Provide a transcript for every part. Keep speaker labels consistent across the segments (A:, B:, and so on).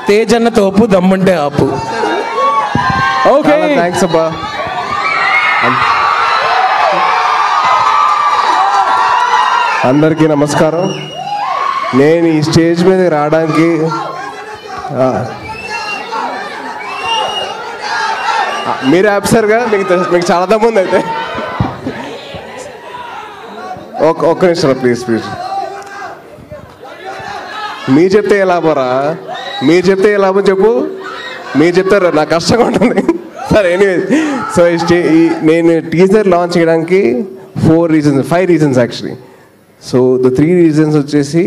A: తేజన్న తోపు దమ్ముంటే ఆపు
B: ఓకే
C: థ్యాంక్స్ అబ్బా అందరికీ నమస్కారం నేను ఈ స్టేజ్ మీద రావడానికి ఆ, ఆ, మీరు ఆపుసారుగా మీకు తెలుసు- మీకు చాలా దమ్ముంది అయితే ఒక్క ఒక్క నిమిషం ప్లీజ్ ప్లీజ్ మీరు చెప్తే ఏ లాభరా మీరు చెప్తే ఏ లాభం చెప్పు మీరు చెప్తారు నాకు కష్టంగా ఉంటుంది సరే ఎనీవే సో ఈ స్టే ఈ నేను టీజర్ లాంచ్ చేయడానికి four reasons five reasons actually so the three reasons వచ్చేసి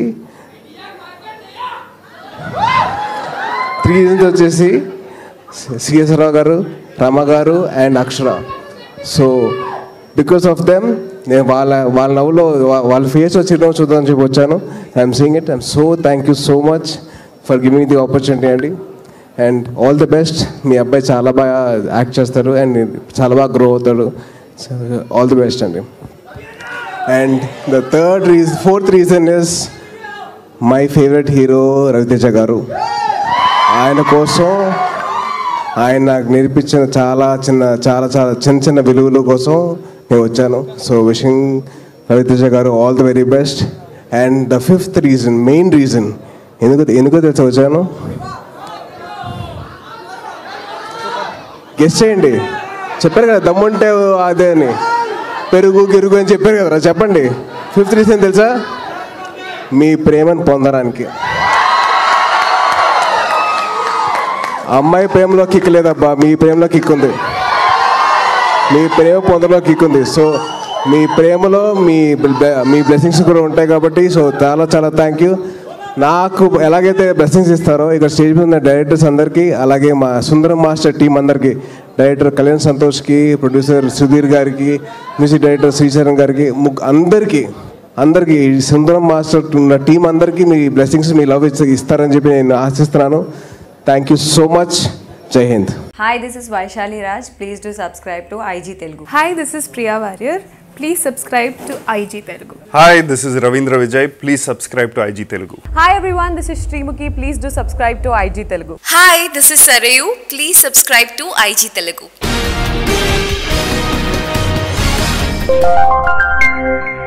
C: త్రీ రీజన్స్ వచ్చేసి CS Rao garu Rama garu and Akshara so because of them నేను వాళ్ళ వాళ్ళ నవ్వులో వా- వాళ్ళ ఫేస్ వచ్చి చిరునవ్వు చూద్దామని చెప్పి వచ్చాను I'm seeing it I'm so thank you so much for giving the opportunity అండి అండ్ ఆల్ ది బెస్ట్ మీ అబ్బాయి చాలా బాగా యాక్ట్ చేస్తారు అండ్ చాలా బాగా గ్రో అవుతాడు ఆల్ ది బెస్ట్ అండి and the third reason fourth reason is my favourite hero Ravi Teja garu ఆయన కోసం ఆయన నాకు నేర్పించిన చాలా చిన్న చాలా చాలా చిన్న చిన్న విలువల కోసం నేను వచ్చాను so wishing Ravi Teja garu all the very best and the fifth reason main reason ఎందుకు ఎందుకో తెలిసి వచ్చాను గెస్ట్ చేయండి చెప్పారు కదా దమ్ముంటే అదే అని పెరుగు గిరుగు అని చెప్పారు కదరా చెప్పండి ఫిఫ్త్ రీజన్ తెలుసా మీ ప్రేమను పొందడానికి అమ్మాయి ప్రేమలో కిక్ లేదబ్బా మీ ప్రేమలో కిక్ ఉంది మీ ప్రేమ పొందలో కిక్ ఉంది సో మీ ప్రేమలో మీ బ్లె- మీ బ్లెస్సింగ్స్ కూడా ఉంటాయి కాబట్టి సో చాలా చాలా థ్యాంక్ యూ నాకు ఎలాగైతే బ్లెస్సింగ్స్ ఇస్తారో ఇక్కడ స్టేజ్ మీద ఉన్న డైరెక్టర్స్ అందరికీ అలాగే మా సుందరం మాస్టర్ టీం అందరికీ డైరెక్టర్ కళ్యాణ్ సంతోష్కి ప్రొడ్యూసర్ సుధీర్ గారికి మ్యూజిక్ డైరెక్టర్ శ్రీచరణ్ గారికి ముగ్ అందరికీ అందరికీ ఈ సుందరం మాస్టర్ ఉన్న టీం అందరికీ మీ బ్లెస్సింగ్స్ మీ లవ్ ఇస్తారని చెప్పి నేను ఆశిస్తున్నాను thank you so much Jai Hind
D: Hi, this is Vaishali Raj. Please do subscribe to IG Telugu.
E: Hi, this is Priya Warrior. Please subscribe to IG Telugu.
F: Hi, this is Ravindra Vijay. Please subscribe to IG Telugu.
D: Hi everyone, this is Srimuki. Please do subscribe to IG Telugu.
G: Hi this is Sarayu please subscribe to IG Telugu